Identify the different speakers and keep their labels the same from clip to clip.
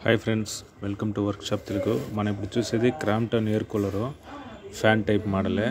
Speaker 1: hi friends welcome to workshop Telugu మనం ఇప్పుడు చూసేది Crompton air cooler fan type మోడలే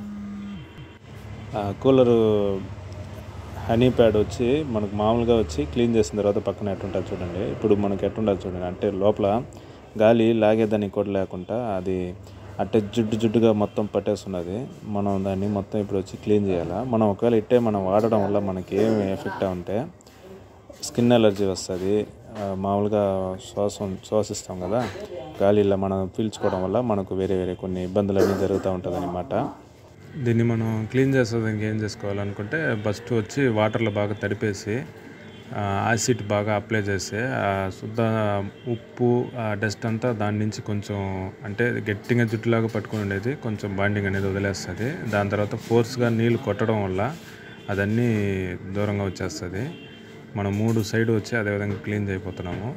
Speaker 1: ఆ కూలరు హనీ ప్యాడ్ వచ్చి మనకు మామూలుగా వచ్చి క్లీన్ చేసిన తర్వాత పక్కన ఎట్టుంటుంది చూడండి ఇప్పుడు మనకి ఎట్టుండదు చూడండి అంటే లోపల గాలి లాగేదానికి కూడా లేకుండా అది అట్టే జుడ్డు జుడ్డుగా మొత్తం పట్టేస్తున్నది మనం దాన్ని మొత్తం ఇప్పుడు వచ్చి క్లీన్ చేయాలా మనం ఒకవేళ ఇట్టే మనం వాడడం వల్ల మనకి ఏం ఎఫెక్ట్ ఉంటే స్కిన్ ఎలర్జీ వస్తుంది మామూలుగా శ్వాసం శ్వాసిస్తాం కదా గాలి ఇలా మనం పీల్చుకోవడం వల్ల మనకు వేరే వేరే కొన్ని ఇబ్బందులు అన్నీ జరుగుతూ ఉంటుంది అనమాట దీన్ని మనం క్లీన్ చేసేదానికి ఏం చేసుకోవాలనుకుంటే ఫస్ట్ వచ్చి వాటర్లో బాగా తడిపేసి యాసిడ్ బాగా అప్లై చేసి ఆ శుద్ధ ఉప్పు ఆ డస్ట్ అంతా దాని నుంచి కొంచెం అంటే గట్టిగా జుట్టులాగా పట్టుకుని ఉండేది కొంచెం బాండింగ్ అనేది వదిలేస్తుంది దాని తర్వాత ఫోర్స్గా నీళ్ళు కొట్టడం వల్ల అదన్నీ దూరంగా వచ్చేస్తుంది మనం మూడు సైడ్ వచ్చి అదేవిధంగా క్లీన్ చేయబోతున్నాము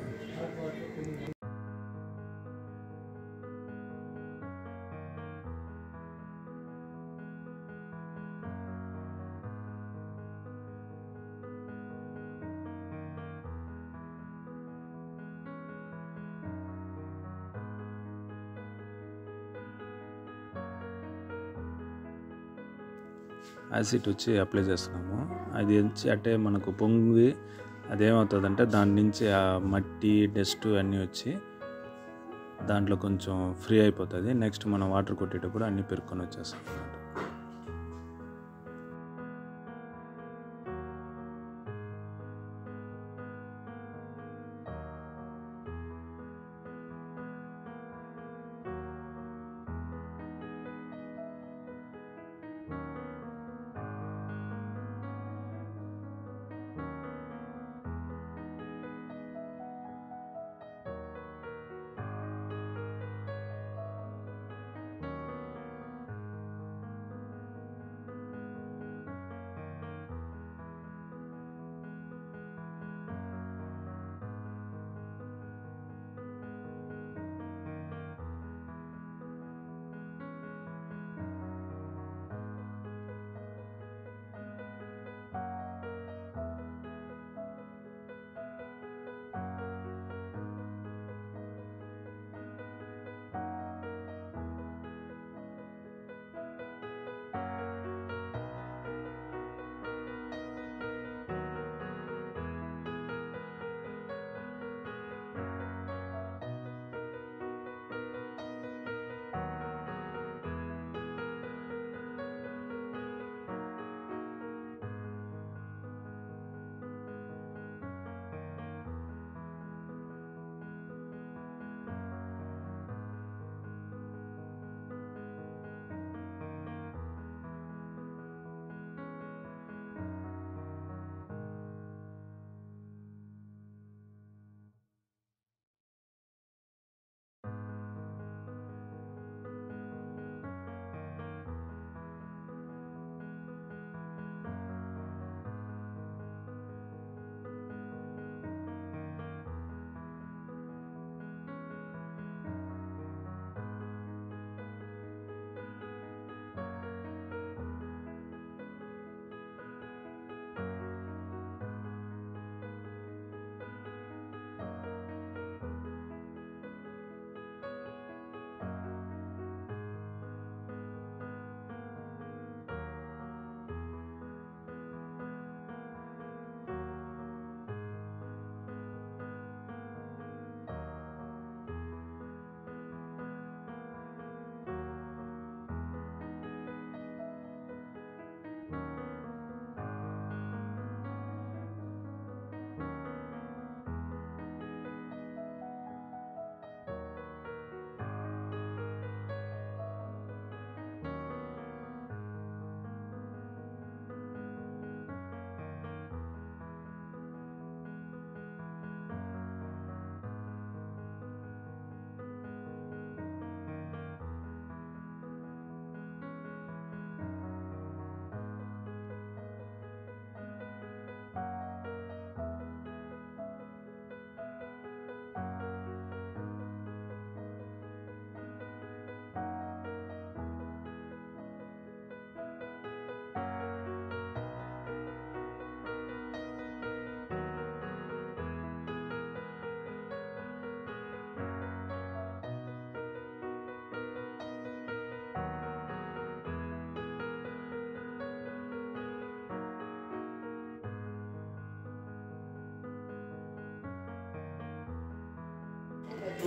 Speaker 1: యాసిడ్ వచ్చి అప్లై చేస్తున్నాము అది వచ్చి అంటే మనకు పొంగి అదేమవుతుందంటే దాని నుంచి ఆ మట్టి డస్ట్ అన్నీ వచ్చి దాంట్లో కొంచెం ఫ్రీ అయిపోతుంది నెక్స్ట్ మనం వాటర్ కొట్టేటప్పుడు అన్నీ పెరుక్కొని వచ్చేస్తాం అన్నమాట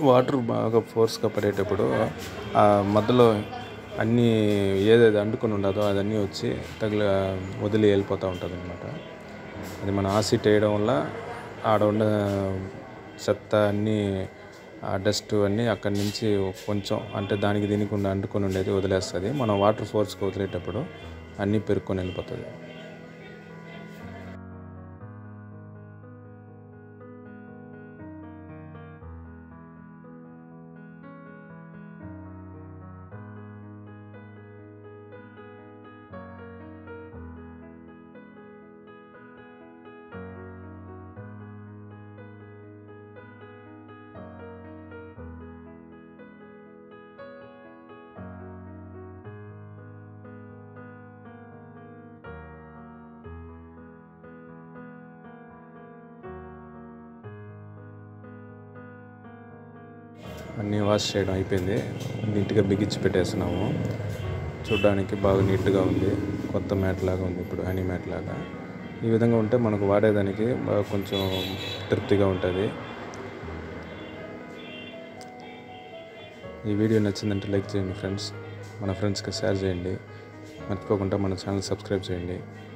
Speaker 1: వాటర్ బాగా ఫోర్స్గా పడేటప్పుడు ఆ మధ్యలో అన్నీ ఏదేది అంటుకొని ఉండదో అదన్నీ వచ్చి తగిలి వదిలి వెళ్ళిపోతూ ఉంటుంది అనమాట అది మన ఆసిడ్ వేయడం వల్ల ఆడ ఉన్న చెత్త అన్నీ ఆ డస్ట్ అన్నీ అక్కడి నుంచి కొంచెం అంటే దానికి దీనికి ఉండి అంటుకొని ఉండేది వదిలేస్తుంది మనం వాటర్ ఫోర్స్గా వదిలేటప్పుడు అన్నీ పెరుక్కొని వెళ్ళిపోతుంది అన్నీ వాష్ చేయడం అయిపోయింది నీట్గా బిగించి పెట్టేస్తున్నాము చూడడానికి బాగా నీట్గా ఉంది కొత్త మ్యాట్ లాగా ఉంది ఇప్పుడు హనీ మ్యాట్ లాగా ఈ విధంగా ఉంటే మనకు వాడేదానికి బాగా కొంచెం తృప్తిగా ఉంటుంది ఈ వీడియో నచ్చిందంటే లైక్ చేయండి ఫ్రెండ్స్ మన ఫ్రెండ్స్కి షేర్ చేయండి మర్చిపోకుండా మన ఛానల్ సబ్స్క్రైబ్ చేయండి